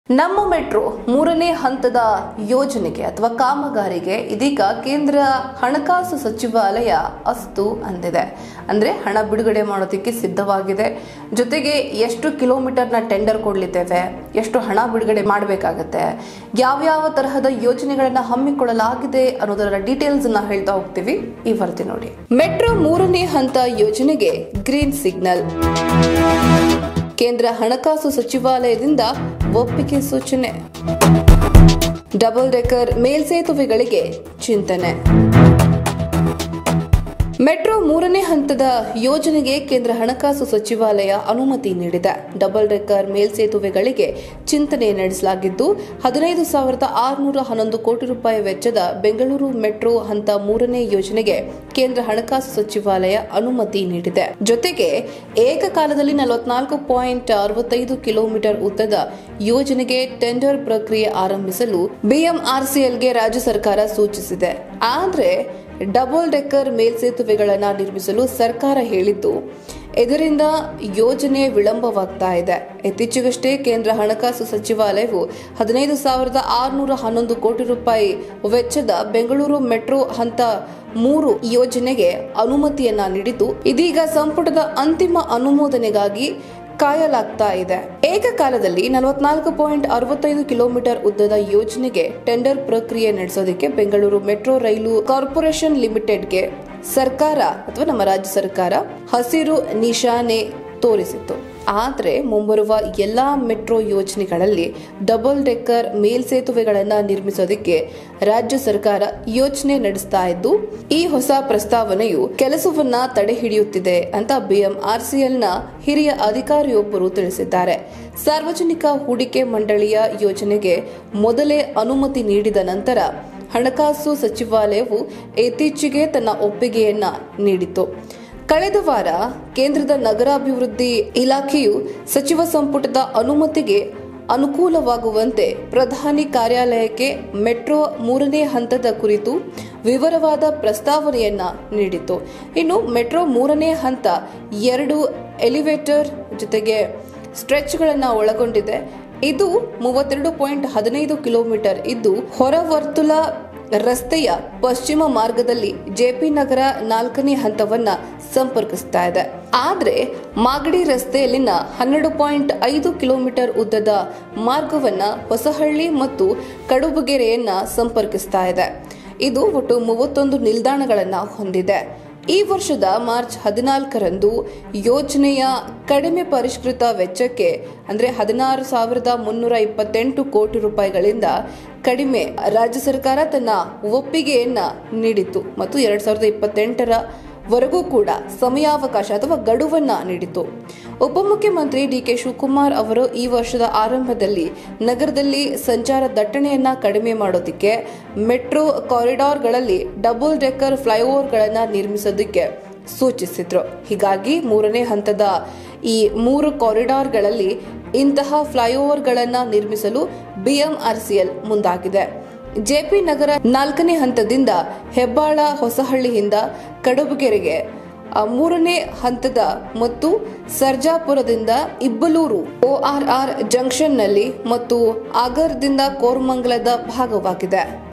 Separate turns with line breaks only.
ನಮ್ಮ ಮೆಟ್ರೋ ಮೂರನೇ ಹಂತದ ಯೋಜನೆಗೆ ಅಥವಾ ಕಾಮಗಾರಿಗೆ ಇದೀಗ ಕೇಂದ್ರ ಹಣಕಾಸು ಸಚಿವಾಲಯ ಅಸ್ತು ಅಂದಿದೆ ಅಂದ್ರೆ ಹಣ ಬಿಡುಗಡೆ ಮಾಡೋದಕ್ಕೆ ಸಿದ್ಧವಾಗಿದೆ ಜೊತೆಗೆ ಎಷ್ಟು ಕಿಲೋಮೀಟರ್ನ ಟೆಂಡರ್ ಕೊಡ್ಲಿದ್ದೇವೆ ಎಷ್ಟು ಹಣ ಬಿಡುಗಡೆ ಮಾಡಬೇಕಾಗತ್ತೆ ಯಾವ್ಯಾವ ತರಹದ ಯೋಜನೆಗಳನ್ನ ಹಮ್ಮಿಕೊಳ್ಳಲಾಗಿದೆ ಅನ್ನೋದರ ಡೀಟೇಲ್ಸ್ ನ ಹೇಳ್ತಾ ಹೋಗ್ತೀವಿ ಈ ವರದಿ ನೋಡಿ ಮೆಟ್ರೋ ಮೂರನೇ ಹಂತ ಯೋಜನೆಗೆ ಗ್ರೀನ್ ಸಿಗ್ನಲ್ ಕೇಂದ್ರ ಹಣಕಾಸು ಸಚಿವಾಲಯದಿಂದ ಒಪ್ಪಿಗೆ ಸೂಚನೆ ಡಬಲ್ ಡೆಕರ್ ಮೇಲ್ಸೇತುವೆಗಳಿಗೆ ಚಿಂತನೆ ಮೆಟ್ರೋ ಮೂರನೇ ಹಂತದ ಯೋಜನೆಗೆ ಕೇಂದ್ರ ಹಣಕಾಸು ಸಚಿವಾಲಯ ಅನುಮತಿ ನೀಡಿದೆ ಡಬಲ್ ಡೆಕ್ಕರ್ ಮೇಲ್ಸೇತುವೆಗಳಿಗೆ ಚಿಂತನೆ ನಡೆಸಲಾಗಿದ್ದು ಹದಿನೈದು ಸಾವಿರದ ಆರುನೂರ ಹನ್ನೊಂದು ಕೋಟಿ ರೂಪಾಯಿ ವೆಚ್ಚದ ಬೆಂಗಳೂರು ಮೆಟ್ರೋ ಹಂತ ಮೂರನೇ ಯೋಜನೆಗೆ ಕೇಂದ್ರ ಹಣಕಾಸು ಸಚಿವಾಲಯ ಅನುಮತಿ ನೀಡಿದೆ ಜೊತೆಗೆ ಏಕಕಾಲದಲ್ಲಿ ನಲವತ್ನಾಲ್ಕು ಪಾಯಿಂಟ್ ಅರವತ್ತೈದು ಕಿಲೋಮೀಟರ್ ಉದ್ದದ ಯೋಜನೆಗೆ ಟೆಂಡರ್ ಪ್ರಕ್ರಿಯೆ ಆರಂಭಿಸಲು ಬಿಎಂಆರ್ಸಿಎಲ್ಗೆ ರಾಜ್ಯ ಸರ್ಕಾರ ಸೂಚಿಸಿದೆ ಆದರೆ ಡಬಲ್ ಡೆಕ್ಕರ್ ಮೇಲ್ಸೇತುವೆಗಳನ್ನು ನಿರ್ಮಿಸಲು ಸರ್ಕಾರ ಹೇಳಿದ್ದು ಇದರಿಂದ ಯೋಜನೆ ವಿಳಂಬವಾಗ್ತಾ ಇದೆ ಇತ್ತೀಚೆಗಷ್ಟೇ ಕೇಂದ್ರ ಹಣಕಾಸು ಸಚಿವಾಲಯವು ಹದಿನೈದು ಸಾವಿರದ ಆರುನೂರ ಹನ್ನೊಂದು ಕೋಟಿ ರೂಪಾಯಿ ವೆಚ್ಚದ ಬೆಂಗಳೂರು ಮೆಟ್ರೋ ಹಂತ ಮೂರು ಯೋಜನೆಗೆ ಅನುಮತಿಯನ್ನ ನೀಡಿದ್ದು ಇದೀಗ ಸಂಪುಟದ ಅಂತಿಮ ಅನುಮೋದನೆಗಾಗಿ ಕಾಯಲಾಗ್ತಾ ಇದೆ ಏಕಕಾಲದಲ್ಲಿ ನಲವತ್ನಾಲ್ಕು ಪಾಯಿಂಟ್ ಅರವತ್ತೈದು ಕಿಲೋಮೀಟರ್ ಉದ್ದದ ಯೋಜನೆಗೆ ಟೆಂಡರ್ ಪ್ರಕ್ರಿಯೆ ನಡೆಸೋದಕ್ಕೆ ಬೆಂಗಳೂರು ಮೆಟ್ರೋ ರೈಲು ಕಾರ್ಪೊರೇಷನ್ ಲಿಮಿಟೆಡ್ಗೆ ಸರ್ಕಾರ ಅಥವಾ ನಮ್ಮ ರಾಜ್ಯ ಸರ್ಕಾರ ಹಸಿರು ನಿಶಾನೆ ತೋರಿಸಿತ್ತು ಆದರೆ ಮುಂಬರುವ ಎಲ್ಲಾ ಮೆಟ್ರೋ ಯೋಜನೆಗಳಲ್ಲಿ ಡಬಲ್ ಡೆಕ್ಕರ್ ಮೇಲ್ಸೇತುವೆಗಳನ್ನು ನಿರ್ಮಿಸೋದಕ್ಕೆ ರಾಜ್ಯ ಸರ್ಕಾರ ಯೋಚನೆ ನಡೆಸ್ತಾ ಇದ್ದು ಈ ಹೊಸ ಪ್ರಸ್ತಾವನೆಯು ಕೆಲಸವನ್ನ ತಡೆ ಹಿಡಿಯುತ್ತಿದೆ ಅಂತ ಬಿಎಂಆರ್ಸಿಎಲ್ನ ಹಿರಿಯ ಅಧಿಕಾರಿಯೊಬ್ಬರು ತಿಳಿಸಿದ್ದಾರೆ ಸಾರ್ವಜನಿಕ ಹೂಡಿಕೆ ಮಂಡಳಿಯ ಯೋಜನೆಗೆ ಮೊದಲೇ ಅನುಮತಿ ನೀಡಿದ ನಂತರ ಹಣಕಾಸು ಸಚಿವಾಲಯವು ಇತ್ತೀಚೆಗೆ ತನ್ನ ಒಪ್ಪಿಗೆಯನ್ನ ನೀಡಿತು ಕಳೆದ ವಾರ ಕೇಂದ್ರದ ನಗರಾಭಿವೃದ್ಧಿ ಇಲಾಖೆಯು ಸಚಿವ ಸಂಪುಟದ ಅನುಮತಿಗೆ ಅನುಕೂಲವಾಗುವಂತೆ ಪ್ರಧಾನಿ ಕಾರ್ಯಾಲಯಕ್ಕೆ ಮೆಟ್ರೋ ಮೂರನೇ ಹಂತದ ಕುರಿತು ವಿವರವಾದ ಪ್ರಸ್ತಾವನೆಯನ್ನ ನೀಡಿತು ಇನ್ನು ಮೆಟ್ರೋ ಮೂರನೇ ಹಂತ ಎರಡು ಎಲಿವೇಟರ್ ಜೊತೆಗೆ ಸ್ಟ್ರೆಚ್ಗಳನ್ನು ಒಳಗೊಂಡಿದೆ ಇದು ಮೂವತ್ತೆರಡು ಪಾಯಿಂಟ್ ಹದಿನೈದು ಕಿಲೋಮೀಟರ್ ಇದ್ದು ಹೊರವರ್ತುಲ ರಸ್ತೆಯ ಪಶ್ಚಿಮ ಮಾರ್ಗದಲ್ಲಿ ಜೆಪಿ ನಗರ ನಾಲ್ಕನೇ ಹಂತವನ್ನ ಸಂಪರ್ಕಿಸ್ತಾ ಇದೆ ಆದ್ರೆ ಮಾಗಡಿ ರಸ್ತೆಯಲ್ಲಿನ ಹನ್ನೆರಡು ಪಾಯಿಂಟ್ ಐದು ಕಿಲೋಮೀಟರ್ ಉದ್ದದ ಮಾರ್ಗವನ್ನ ಹೊಸಹಳ್ಳಿ ಮತ್ತು ಕಡುಬುಗೆರೆಯನ್ನ ಸಂಪರ್ಕಿಸ್ತಾ ಇದೆ ಇದು ಒಟ್ಟು ಮೂವತ್ತೊಂದು ನಿಲ್ದಾಣಗಳನ್ನ ಹೊಂದಿದೆ ಈ ವರ್ಷದ ಮಾರ್ಚ್ ಹದಿನಾಲ್ಕರಂದು ಯೋಜನೆಯ ಕಡಿಮೆ ಪರಿಷ್ಕೃತ ವೆಚ್ಚಕ್ಕೆ ಅಂದ್ರೆ ಹದಿನಾರು ಸಾವಿರದ ಮುನ್ನೂರ ಇಪ್ಪತ್ತೆಂಟು ಕೋಟಿ ರೂಪಾಯಿಗಳಿಂದ ಕಡಿಮೆ ರಾಜ್ಯ ಸರ್ಕಾರ ತನ್ನ ಒಪ್ಪಿಗೆಯನ್ನ ನೀಡಿತು ಮತ್ತು ಎರಡ್ ಸಾವಿರದ ಇಪ್ಪತ್ತೆಂಟರ ವರೆಗೂ ಕೂಡ ಸಮಯಾವಕಾಶ ಅಥವಾ ಗಡುವನ್ನ ನೀಡಿತು ಉಪಮುಖ್ಯಮಂತ್ರಿ ಡಿಕೆ ಶಿವಕುಮಾರ್ ಅವರು ಈ ವರ್ಷದ ಆರಂಭದಲ್ಲಿ ನಗರದಲ್ಲಿ ಸಂಚಾರ ದಟ್ಟಣೆಯನ್ನ ಕಡಿಮೆ ಮಾಡೋದಕ್ಕೆ ಮೆಟ್ರೋ ಕಾರಿಡಾರ್ಗಳಲ್ಲಿ ಡಬಲ್ ಡೆಕ್ಕರ್ ಫ್ಲೈಓವರ್ಗಳನ್ನು ನಿರ್ಮಿಸೋದಕ್ಕೆ ಸೂಚಿಸಿದ್ರು ಹೀಗಾಗಿ ಮೂರನೇ ಹಂತದ ಈ ಮೂರು ಕಾರಿಡಾರ್ಗಳಲ್ಲಿ ಇಂತಹ ಫ್ಲೈಓವರ್ಗಳನ್ನು ನಿರ್ಮಿಸಲು ಬಿಎಂಆರ್ಸಿಎಲ್ ಮುಂದಾಗಿದೆ ಜೆಪಿ ನಗರ ನಾಲ್ಕನೇ ಹಂತದಿಂದ ಹೆಬ್ಬಾಳ ಹೊಸಹಳ್ಳಿಯಿಂದ ಕಡುಬುಗೆರೆಗೆ ಆ, ಮೂರನೇ ಹಂತದ ಮತ್ತು ಸರ್ಜಾಪುರದಿಂದ ಇಬ್ಬಲೂರು ಒಆರ್ಆರ್ ಜಂಕ್ಷನ್ನಲ್ಲಿ ಮತ್ತು ಆಗರ್ದಿಂದ ಕೋರಮಂಗಲದ ಭಾಗವಾಗಿದೆ